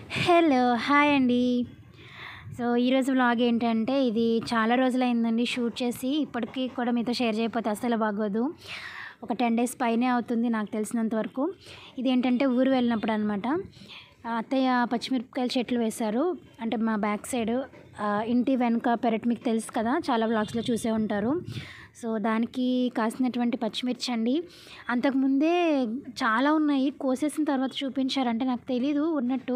hello hi అండి so ఈరోజు vlog ఏంటంటే ఇది చాలా రోజులైందండి షూట్ చేసి ఇప్పటికీ కూడా మీతో షేర్ చేయకపోతే అస్సలు బాగోదు ఒక టెన్ డేస్ పైనే అవుతుంది నాకు తెలిసినంత వరకు ఇదేంటంటే ఊరు వెళ్ళినప్పుడు అనమాట అత్తయ్య పచ్చిమిరపకాయల చెట్లు వేశారు అంటే మా బ్యాక్ సైడ్ ఇంటి వెనుక పెరట్ మీకు తెలుసు కదా చాలా వ్లాగ్స్లో చూసే ఉంటారు సో దానికి కాసినటువంటి పచ్చిమిర్చి అండి అంతకుముందే చాలా ఉన్నాయి కోసేసిన తర్వాత చూపించారంటే నాకు తెలీదు ఉన్నట్టు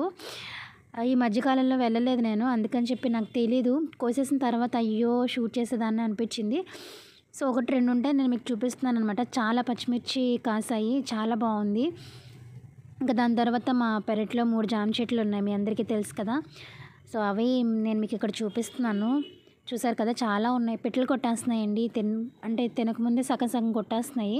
ఈ మధ్యకాలంలో వెళ్ళలేదు నేను అందుకని చెప్పి నాకు తెలీదు కోసేసిన తర్వాత అయ్యో షూట్ చేసేదాన్ని అనిపించింది సో ఒకటి రెండు ఉంటే నేను మీకు చూపిస్తున్నాను అనమాట చాలా పచ్చిమిర్చి కాసాయి చాలా బాగుంది ఇంకా దాని తర్వాత మా పెరట్లో మూడు జామ చెట్లు ఉన్నాయి మీ అందరికీ తెలుసు కదా సో అవి నేను మీకు ఇక్కడ చూపిస్తున్నాను చూసారు కదా చాలా ఉన్నాయి పిట్టలు కొట్టేస్తున్నాయండి తిన్ అంటే తినకముందే సగం సగం కొట్టేస్తున్నాయి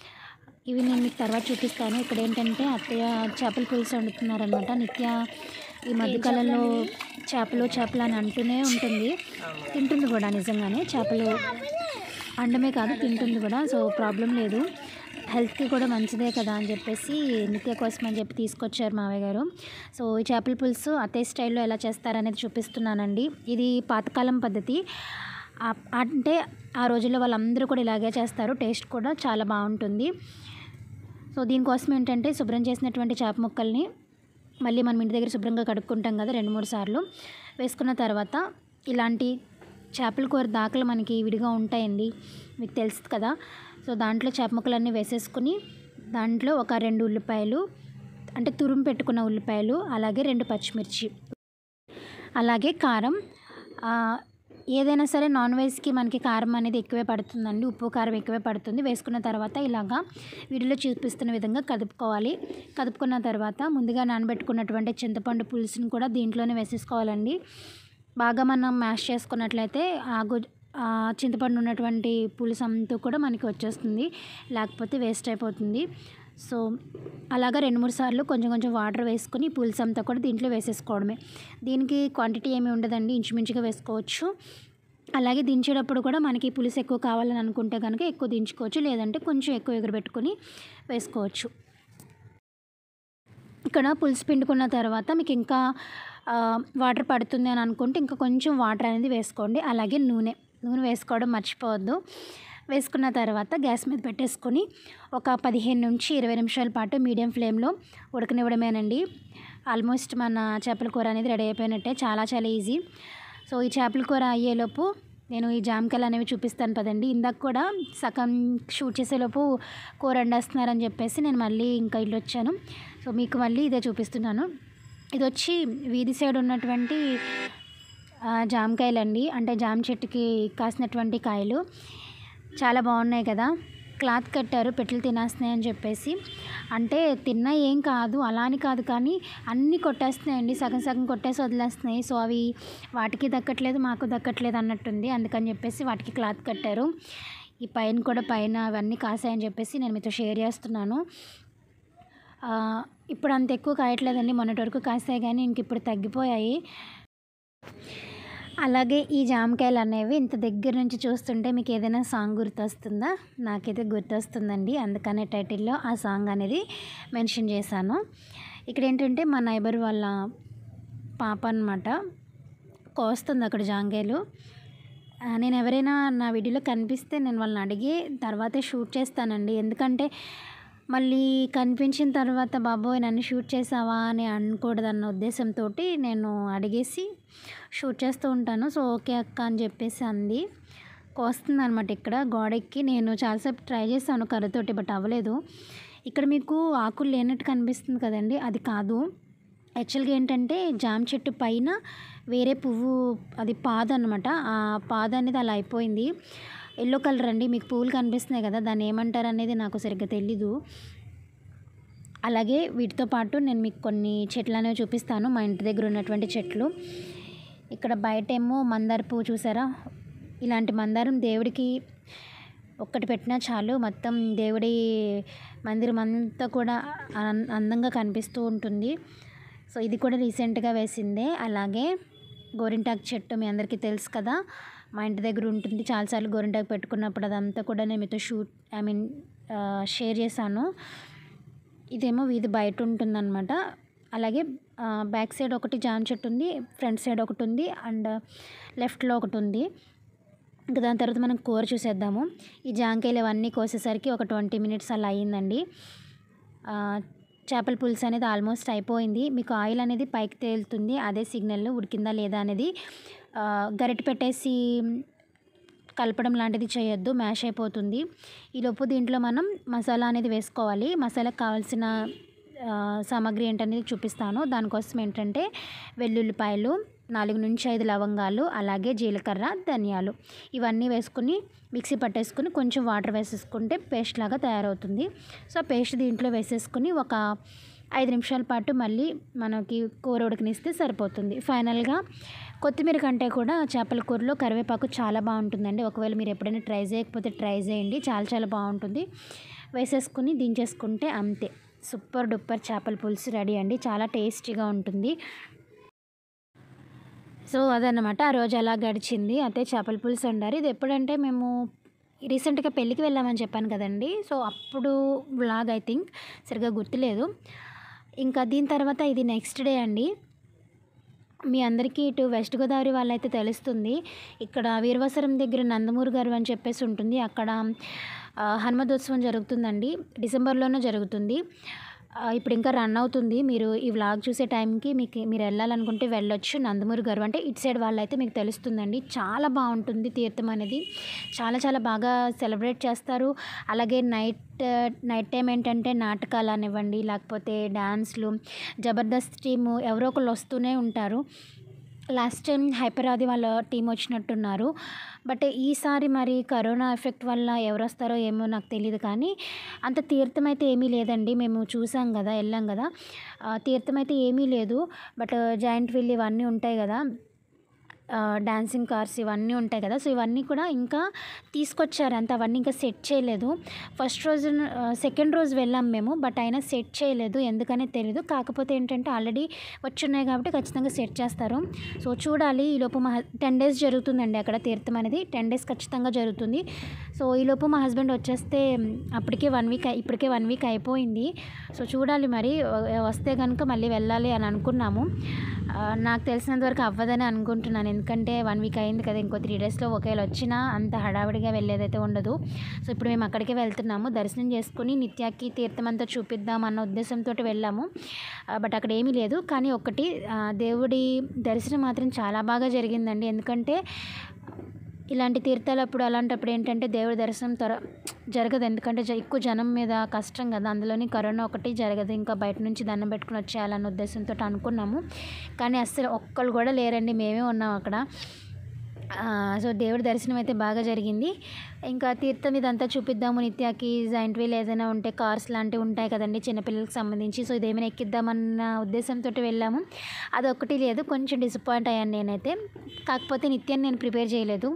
ఇవి నేను మీకు తర్వాత చూపిస్తాను ఇక్కడ ఏంటంటే అత్తయ్య చేపల పులుసు వండుతున్నారనమాట నిత్య ఈ మధ్యకాలంలో చేపలు చేపలు అని అంటూనే ఉంటుంది తింటుంది కూడా నిజంగానే చేపలు అండమే కాదు తింటుంది కూడా సో ప్రాబ్లం లేదు హెల్త్కి కూడా మంచిదే కదా అని చెప్పేసి నిత్య కోసం అని చెప్పి తీసుకొచ్చారు మావయ్య గారు సో ఈ చేపల పులుసు అతే స్టైల్లో ఎలా చేస్తారనేది చూపిస్తున్నానండి ఇది పాతకాలం పద్ధతి ఆ- అంటే ఆ రోజుల్లో వాళ్ళందరూ కూడా ఇలాగే చేస్తారు టేస్ట్ కూడా చాలా బాగుంటుంది సో దీనికోసం ఏంటంటే శుభ్రం చేసినటువంటి చేప ముక్కల్ని మళ్ళీ మనం ఇంటి దగ్గర శుభ్రంగా కడుక్కుంటాం కదా రెండు మూడు సార్లు వేసుకున్న తర్వాత ఇలాంటి చేపల కూర దాకలు మనకి విడిగా ఉంటాయండి మీకు తెలుసు కదా సో దాంట్లో చేప ముక్కలన్నీ వేసేసుకుని దాంట్లో ఒక రెండు ఉల్లిపాయలు అంటే తురుము పెట్టుకున్న ఉల్లిపాయలు అలాగే రెండు పచ్చిమిర్చి అలాగే కారం ఆ, ఏదైనా సరే నాన్ వెజ్కి మనకి కారం అనేది ఎక్కువే పడుతుందండి ఉప్పు కారం ఎక్కువే పడుతుంది వేసుకున్న తర్వాత ఇలాగా వీడియోలో చూపిస్తున్న విధంగా కదుపుకోవాలి కదుపుకున్న తర్వాత ముందుగా నానబెట్టుకున్నటువంటి చింతపండు పులుసుని కూడా దీంట్లోనే వేసేసుకోవాలండి బాగా మనం మ్యాష్ చేసుకున్నట్లయితే ఆ గు ఆ చింతపండు ఉన్నటువంటి పులుసు అంతా కూడా మనకి వచ్చేస్తుంది లేకపోతే వేస్ట్ అయిపోతుంది సో అలాగా రెండు మూడు సార్లు కొంచెం కొంచెం వాటర్ వేసుకొని పులుసు అంతా కూడా దీంట్లో వేసేసుకోవడమే దీనికి క్వాంటిటీ ఏమీ ఉండదండి ఇంచుమించుగా వేసుకోవచ్చు అలాగే దించేటప్పుడు కూడా మనకి పులుసు ఎక్కువ కావాలని అనుకుంటే కనుక ఎక్కువ దించుకోవచ్చు లేదంటే కొంచెం ఎక్కువ ఎగురబెట్టుకొని వేసుకోవచ్చు ఇక్కడ పులుసు పిండుకున్న తర్వాత మీకు ఇంకా ఆ, వాటర్ పడుతుంది అని అనుకుంటే ఇంకా కొంచెం వాటర్ అనేది వేసుకోండి అలాగే నూనె నూనె వేసుకోవడం మర్చిపోవద్దు వేసుకున్న తర్వాత గ్యాస్ మీద పెట్టేసుకొని ఒక పదిహేను నుంచి ఇరవై నిమిషాల పాటు మీడియం ఫ్లేమ్లో ఉడకనివ్వడమేనండి ఆల్మోస్ట్ మన చేపల కూర అనేది రెడీ అయిపోయినట్టే చాలా చాలా ఈజీ సో ఈ చేపల కూర అయ్యేలోపు నేను ఈ జామకాయలు అనేవి చూపిస్తాను పదండి ఇందాక కూడా సగం షూట్ చేసేలోపు కూర వండేస్తున్నారని చెప్పేసి నేను మళ్ళీ ఇంకా ఇల్లు వచ్చాను సో మీకు మళ్ళీ ఇదే చూపిస్తున్నాను ఇది వచ్చి వీధి సైడ్ ఉన్నటువంటి ఆ, జామకాయలండి అంటే జామ చెట్టుకి కాసినటువంటి కాయలు చాలా బాగున్నాయి కదా క్లాత్ కట్టారు పెట్లు తినేస్తున్నాయి అని చెప్పేసి అంటే తిన్నా ఏం కాదు అలా అని కాదు కానీ అన్నీ కొట్టేస్తున్నాయండి సగం సగం కొట్టేసి వదిలేస్తున్నాయి సో అవి వాటికి దక్కట్లేదు మాకు దక్కట్లేదు అన్నట్టుంది అందుకని చెప్పేసి వాటికి క్లాత్ కట్టారు ఈ పైన కూడా పైన అవన్నీ కాసాయని చెప్పేసి నేను మీతో షేర్ చేస్తున్నాను ఆ, ఇప్పుడు అంత ఎక్కువ కాయట్లేదండి మొన్నటి వరకు కాసాయి కానీ ఇంక ఇప్పుడు తగ్గిపోయాయి అలాగే ఈ జామకాయలు అనేవి ఇంత దగ్గర నుంచి చూస్తుంటే మీకు ఏదైనా సాంగ్ గుర్తొస్తుందా నాకైతే గుర్తొస్తుందండి అందుకనే టైటిల్లో ఆ సాంగ్ అనేది మెన్షన్ చేశాను ఇక్కడ ఏంటంటే మా నైబర్ వాళ్ళ పాప అనమాట కోస్తుంది అక్కడ జాంకాయలు ఆ, నేను ఎవరైనా నా వీడియోలో కనిపిస్తే నేను వాళ్ళని అడిగి తర్వాతే షూట్ చేస్తానండి ఎందుకంటే మళ్ళీ కనిపించిన తర్వాత బాబోయ్ నన్ను షూట్ చేసావా అని అనకూడదన్న ఉద్దేశంతో నేను అడిగేసి షూట్ చేస్తూ ఉంటాను సో ఓకే అక్క అని చెప్పేసి అంది కోస్తుంది అనమాట ఇక్కడ గోడెక్కి నేను చాలాసేపు ట్రై చేశాను కర్రతోటి బట్ అవ్వలేదు ఇక్కడ మీకు ఆకులు లేనట్టు కనిపిస్తుంది కదండి అది కాదు యాక్చువల్గా ఏంటంటే జామ చెట్టు పైన వేరే పువ్వు అది పాద అనమాట ఆ పాద అనేది అలా అయిపోయింది ఎల్లో కలర్ అండి మీకు పువ్వులు కనిపిస్తున్నాయి కదా దాన్ని ఏమంటారు అనేది నాకు సరిగ్గా తెలీదు అలాగే వీటితో పాటు నేను మీకు కొన్ని చెట్లు అనేవి చూపిస్తాను మా ఇంటి దగ్గర ఉన్నటువంటి చెట్లు ఇక్కడ బయట ఏమో మందార పువ్వు చూసారా ఇలాంటి మందారం దేవుడికి ఒక్కటి పెట్టినా చాలు మొత్తం దేవుడి మందిరం అంతా కూడా అన్- అందంగా కనిపిస్తూ ఉంటుంది సో ఇది కూడా రీసెంట్గా వేసిందే అలాగే గోరింటాకు చెట్టు మీ అందరికీ తెలుసు కదా మా ఇంటి దగ్గర ఉంటుంది చాలాసార్లు గోరింటాకు పెట్టుకున్నప్పుడు అదంతా కూడా నేను మీతో షూట్ ఐ మీన్ షేర్ చేశాను ఇదేమో వీధి బయట ఉంటుందన్నమాట అలాగే ఆ, బ్యాక్ సైడ్ ఒకటి జామ చెట్టు ఉంది ఫ్రంట్ సైడ్ ఒకటి ఉంది అండ్ లెఫ్ట్లో ఒకటి ఉంది ఇంకా దాని తర్వాత మనం కూర చూసేద్దాము ఈ జాంకాయలు ఇవన్నీ కోసేసరికి ఒక ట్వంటీ మినిట్స్ అలా అయ్యిందండి ఆ, చేపల పులుసు అనేది ఆల్మోస్ట్ అయిపోయింది మీకు ఆయిల్ అనేది పైకి తేలుతుంది అదే సిగ్నల్ ఉడికిందా లేదా అనేది ఆ, గరిటె పెట్టేసి కలపడం లాంటిది చేయొద్దు మ్యాష్ అయిపోతుంది ఈలోపు దీంట్లో మనం మసాలా అనేది వేసుకోవాలి మసాలాకు కావాల్సిన ఆ, సామాగ్రి ఏంటనేది చూపిస్తాను దానికోసం ఏంటంటే వెల్లుల్లిపాయలు నాలుగు నుంచి ఐదు లవంగాలు అలాగే జీలకర్ర ధనియాలు ఇవన్నీ వేసుకుని మిక్సీ పట్టేసుకుని కొంచెం వాటర్ వేసేసుకుంటే పేస్ట్ లాగా తయారవుతుంది సో పేస్ట్ దీంట్లో వేసేసుకుని ఒక ఐదు నిమిషాల పాటు మళ్ళీ మనకి కూర ఉడకనిస్తే సరిపోతుంది ఫైనల్గా కొత్తిమీర కంటే కూడా చేపల కూరలో కరివేపాకు చాలా బాగుంటుందండి ఒకవేళ మీరు ఎప్పుడైనా ట్రై చేయకపోతే ట్రై చేయండి చాలా చాలా బాగుంటుంది వేసేసుకుని దించేసుకుంటే అంతే సూపర్ డూపర్ చేపల పులుసు రెడీ అండి చాలా టేస్టీగా ఉంటుంది సో అదన్నమాట ఆ రోజు అలా గడిచింది అయితే చేపల పులుసు వండారు ఇది ఎప్పుడంటే మేము రీసెంట్గా పెళ్ళికి వెళ్ళామని చెప్పాను కదండి సో అప్పుడు వ్లాగ్ ఐ థింక్ సరిగ్గా గుర్తులేదు ఇంకా దీని తర్వాత ఇది నెక్స్ట్ డే అండి మీ అందరికీ ఇటు వెస్ట్ గోదావరి వాళ్ళైతే తెలుస్తుంది ఇక్కడ వీరవసరం దగ్గర నందమూరి గారు అని చెప్పేసి ఉంటుంది అక్కడ ఆ, హనుమదోత్సవం జరుగుతుందండి డిసెంబర్లోనే జరుగుతుంది ఆ, ఇప్పుడు ఇంకా రన్ అవుతుంది మీరు ఈ వ్లాగ్ చూసే టైంకి మీకు మీరు వెళ్ళాలనుకుంటే వెళ్ళొచ్చు నందమూరి గారు అంటే ఇటు సైడ్ వాళ్ళైతే మీకు తెలుస్తుందండి చాలా బాగుంటుంది తీర్థం అనేది చాలా చాలా బాగా సెలబ్రేట్ చేస్తారు అలాగే నైట్ నైట్ టైం ఏంటంటే నాటకాలు అనివ్వండి లేకపోతే డ్యాన్స్లు జబర్దస్త్ టీము ఎవరో ఒకళ్ళు వస్తూనే ఉంటారు లాస్ట్ టైం హైపరాది వాళ్ళ టీం వచ్చినట్టున్నారు బట్ ఈసారి మరి కరోనా ఎఫెక్ట్ వల్ల ఎవరు వస్తారో ఏమో నాకు తెలియదు కానీ అంత తీర్థం అయితే ఏమీ లేదండి మేము చూసాం కదా వెళ్ళాం కదా ఆ, తీర్థం అయితే ఏమీ లేదు బట్ జాయింట్ వీల్ ఇవన్నీ ఉంటాయి కదా డాన్సింగ్ కార్స్ ఇవన్నీ ఉంటాయి కదా సో ఇవన్నీ కూడా ఇంకా తీసుకొచ్చారు అంత అవన్నీ ఇంకా సెట్ చేయలేదు ఫస్ట్ రోజు సెకండ్ రోజు వెళ్ళాం మేము బట్ అయినా సెట్ చేయలేదు ఎందుకనే తెలియదు కాకపోతే ఏంటంటే ఆల్రెడీ వచ్చున్నాయి కాబట్టి ఖచ్చితంగా సెట్ చేస్తారు సో చూడాలి ఈలోపు మా టెన్ డేస్ జరుగుతుందండి అక్కడ తీర్థం అనేది టెన్ డేస్ ఖచ్చితంగా జరుగుతుంది సో ఈలోపు మా హస్బెండ్ వచ్చేస్తే అప్పటికే వన్ వీక్ ఇప్పటికే వన్ వీక్ అయిపోయింది సో చూడాలి మరి వ- వస్తే కనుక మళ్ళీ వెళ్ళాలి అని అనుకున్నాము ఆ, నాకు తెలిసినంత వరకు అవ్వదని అనుకుంటున్నాను ఎందుకంటే వన్ వీక్ అయింది కదా ఇంకో త్రీ డేస్లో ఒకవేళ వచ్చినా అంత హడావిడిగా వెళ్ళేదైతే ఉండదు సో ఇప్పుడు మేము అక్కడికే వెళ్తున్నాము దర్శనం చేసుకుని నిత్యాకి తీర్థం అంతా చూపిద్దాం అన్న ఉద్దేశంతో వెళ్ళాము ఆ, బట్ అక్కడ ఏమీ లేదు కానీ ఒకటి ఆ, దేవుడి దర్శనం మాత్రం చాలా బాగా జరిగిందండి ఎందుకంటే ఇలాంటి తీర్థాలప్పుడు అలాంటప్పుడు ఏంటంటే దేవుడి దర్శనం త్వర జరగదు ఎందుకంటే జ- ఎక్కువ జనం మీద కష్టం కదా అందులోని కరోనా ఒకటి జరగదు ఇంకా బయట నుంచి దండం పెట్టుకుని వచ్చేయాలన్న ఉద్దేశంతో అనుకున్నాము కానీ అస్సలు ఒక్కళ్ళు కూడా లేరండి మేమే ఉన్నాం అక్కడ ఆ, సో దేవుడి దర్శనం అయితే బాగా జరిగింది ఇంకా తీర్థం ఇదంతా చూపిద్దాము నిత్యాకి జాయింట్ వీల్ ఏదైనా ఉంటే కార్స్ లాంటివి ఉంటాయి కదండి చిన్నపిల్లలకి సంబంధించి సో ఇదేమైనా ఎక్కిద్దామన్న ఉద్దేశంతో వెళ్ళాము అదొక్కటి లేదు కొంచెం డిసప్పాయింట్ అయ్యాను నేనైతే కాకపోతే నిత్యాన్ని నేను ప్రిపేర్ చేయలేదు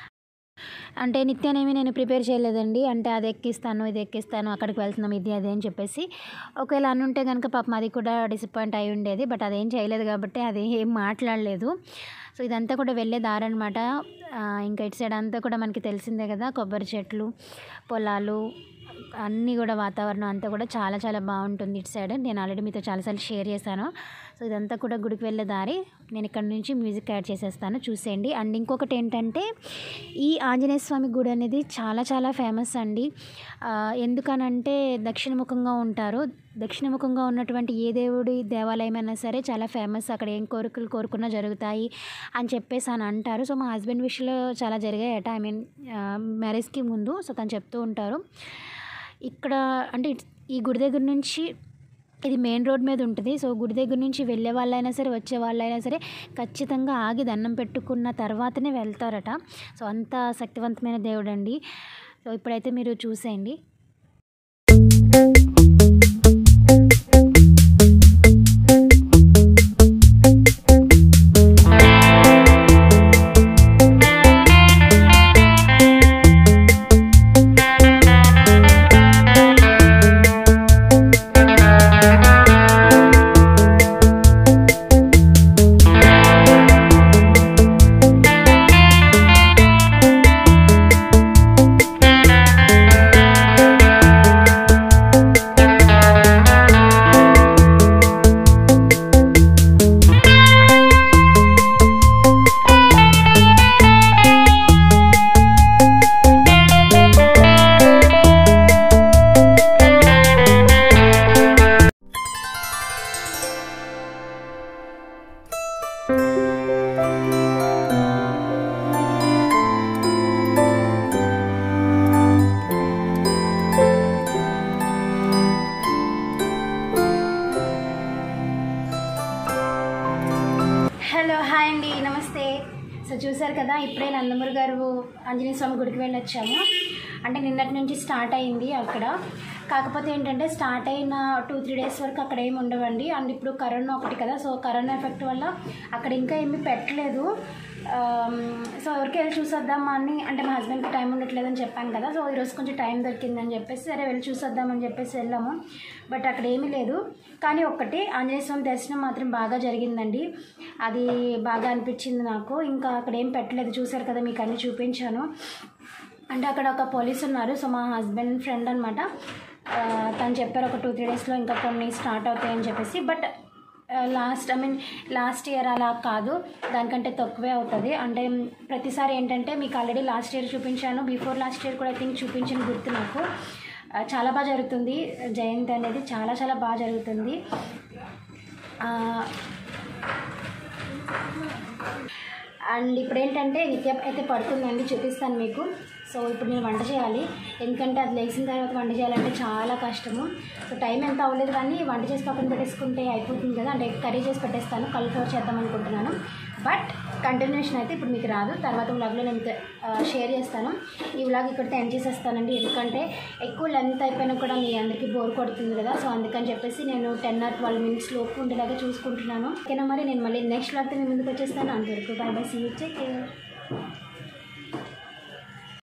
అంటే నిత్యానేమి నేను ప్రిపేర్ చేయలేదండి అంటే అది ఎక్కిస్తాను ఇది ఎక్కిస్తాను అక్కడికి వెళ్తున్నాం ఇది అది అని చెప్పేసి ఒకవేళ అని ఉంటే కనుక పాపం అది కూడా డిసప్పాయింట్ అయి ఉండేది బట్ అదేం చేయలేదు కాబట్టి అది ఏం మాట్లాడలేదు సో ఇదంతా కూడా వెళ్ళే దారి అనమాట ఇంకా ఇటు సైడ్ అంతా కూడా మనకి తెలిసిందే కదా కొబ్బరి చెట్లు పొలాలు అన్నీ కూడా వాతావరణం అంతా కూడా చాలా చాలా బాగుంటుంది ఇటు సైడ్ నేను ఆల్రెడీ మీతో చాలాసార్లు షేర్ చేశాను సో ఇదంతా కూడా గుడికి వెళ్ళే దారి నేను ఇక్కడ నుంచి మ్యూజిక్ యాడ్ చేసేస్తాను చూసేయండి అండ్ ఇంకొకటి ఏంటంటే ఈ ఆంజనేయ స్వామి గుడి అనేది చాలా చాలా ఫేమస్ అండి ఆ, ఎందుకనంటే దక్షిణముఖంగా ఉంటారు దక్షిణముఖంగా ఉన్నటువంటి ఏ దేవుడి దేవాలయం అయినా సరే చాలా ఫేమస్ అక్కడ ఏం కోరికలు కోరుకున్నా జరుగుతాయి అని చెప్పేసి అని అంటారు సో మా హస్బెండ్ విషయంలో చాలా జరిగాయట ఐ మీన్ మ్యారేజ్కి ముందు సో తను చెప్తూ ఉంటారు ఇక్కడ అంటే ఇట్స్- ఈ గుడి దగ్గర నుంచి ఇది మెయిన్ రోడ్ మీద ఉంటుంది సో గుడి దగ్గర నుంచి వెళ్ళే వాళ్ళైనా సరే వచ్చే వాళ్ళైనా సరే ఖచ్చితంగా ఆగి దండం పెట్టుకున్న తర్వాతనే వెళ్తారట సో అంత శక్తివంతమైన దేవుడు అండి సో ఇప్పుడైతే మీరు చూసేయండి హలో హాయ్ అండి నమస్తే సో చూసారు కదా ఇప్పుడే నందమూరి గారు ఆంజనేయ స్వామి గుడికి వెళ్ళి వచ్చాము అంటే నిన్నటి నుంచి స్టార్ట్ అయింది అక్కడ కాకపోతే ఏంటంటే స్టార్ట్ అయిన టూ త్రీ డేస్ వరకు అక్కడ ఏమి ఉండవండి అండ్ ఇప్పుడు కరోనా ఒకటి కదా సో కరోనా ఎఫెక్ట్ వల్ల అక్కడ ఇంకా ఏమీ పెట్టలేదు ఆమ్, సో ఎవరికి వెళ్ళి చూసొద్దామా అని అంటే మా హస్బెండ్కి టైం ఉండట్లేదని చెప్పాను కదా సో ఈరోజు కొంచెం టైం దొరికిందని చెప్పేసి సరే వెళ్ళి చూసొద్దామని చెప్పేసి వెళ్ళాము బట్ అక్కడ ఏమీ లేదు కానీ ఒక్కటి ఆంజనేయ స్వామి దర్శనం మాత్రం బాగా జరిగిందండి అది బాగా అనిపించింది నాకు ఇంకా అక్కడ ఏం పెట్టలేదు చూశారు కదా మీకు అన్నీ చూపించాను అంటే అక్కడ ఒక పోలీస్ ఉన్నారు సో మా హస్బెండ్ ఫ్రెండ్ అనమాట తను చెప్పారు ఒక టూ త్రీ డేస్లో ఇంకా కొన్ని స్టార్ట్ అవుతాయని చెప్పేసి but last I mean last year అలా కాదు దానికంటే తక్కువే అవుతుంది అంటే ప్రతిసారి ఏంటంటే మీకు ఆల్రెడీ లాస్ట్ ఇయర్ చూపించాను బిఫోర్ లాస్ట్ ఇయర్ కూడా ఐ థింక్ చూపించిన గుర్తు నాకు ఆ, చాలా బాగా జరుగుతుంది జయంతి అనేది చాలా చాలా బాగా జరుగుతుంది ఆ, అండ్ ఇప్పుడు ఏంటంటే నిత్య అయితే పడుతుందండి చూపిస్తాను మీకు సో ఇప్పుడు నేను వంట చేయాలి ఎందుకంటే అది లేచిన తర్వాత వంట చేయాలంటే చాలా కష్టము సో టైం ఎంత అవ్వలేదు కానీ వంట చేసి పక్కన పెట్టేసుకుంటే అయిపోతుంది కదా అంటే కర్రీ చేసి పెట్టేస్తాను కల్ఫ్లవర్ చేద్దాం అనుకుంటున్నాను బట్ కంటిన్యూషన్ అయితే ఇప్పుడు మీకు రాదు తర్వాత వ్లాగ్లో నేను షేర్ చేస్తాను ఈ వ్లాగ్ ఇక్కడితో ఎండ్ చేసేస్తానండి ఎందుకంటే ఎక్కువ లెంత్ అయిపోయినా కూడా మీ అందరికీ బోర్ కొడుతుంది కదా సో అందుకని చెప్పేసి నేను టెన్ ఆర్ ట్వెల్వ్ మినిట్స్ లోపు ఉండేలాగా చూసుకుంటున్నాను ఓకేనా మరి నేను మళ్ళీ నెక్స్ట్ వ్లాగ్తో మీ ముందుకు వచ్చేస్తాను అంతవరకు bye bye see you take care